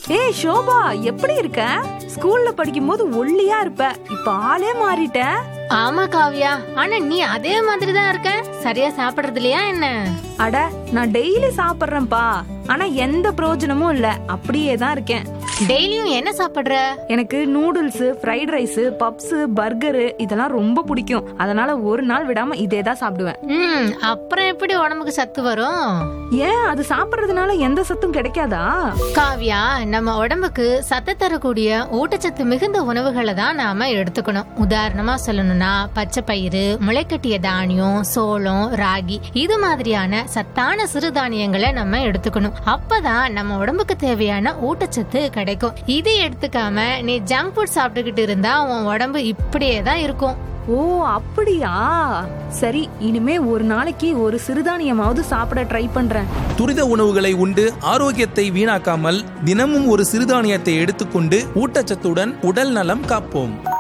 ஏய் ஷோபா எப்படி இருக்க ஸ்கூல்ல படிக்கும்போது ஒல்லியா இருப்ப இப்ப ஆளே மாறிட்ட ஆமா காவியா ஆனா நீ அதே மாதிரி தான் இருக்க சரியா சாப்பிடுறது இல்லையா என்ன அட நான் டெய்லி சாப்பிடுறேன்ப்பா ஆனா எந்த பிரயோஜனமும் இல்ல அப்படியே தான் இருக்கேன் டெய்லியும் என்ன சாப்பிடுற எனக்கு noodles fried rice puffs burger இதெல்லாம் ரொம்ப பிடிக்கும் அதனால ஒரு நாள் விடாம இதே தான் சாப்பிடுவேன் ம் அப்புறம் எப்படி உடம்புக்கு சத்து வரும் ஏன் அது சாப்பிடுறதுனால எந்த சத்தும் கிடைக்காதா காவியா நம்ம உடம்புக்கு சத்து தரக்கூடிய ஊட்டச்சத்து மிகுந்த உணவுகளை தான் நாம எடுத்துக்கணும் உதாரணமா சொல்லணும்னா பச்சை பயிறு முளைக்கட்டிய தானியம் சோளம் ராகி இது மாதிரியான சத்தான சிறுதானியங்களை நம்ம எடுத்துக்கணும் அப்பதான் நம்ம உடம்புக்கு தேவையான ஊட்டச்சத்து கிடைக்கும் இது எடுத்துக்காம நீ ஜங்க் ஃபுட் சாப்பிட்டுக்கிட்டு இருந்தா உன் உடம்பு இப்படியே தான் இருக்கும் ஓ அப்படியா சரி இனிமே ஒரு நாளைக்கு ஒரு சிறுதானியமாவது சாப்பிட ட்ரை பண்றேன் துரித உணவுகளை உண்டு ஆரோக்கியத்தை வீணாக்காமல் தினமும் ஒரு சிறுதானியத்தை எடுத்துக்கொண்டு ஊட்டச்சத்துடன் உடல் நலம் காப்போம்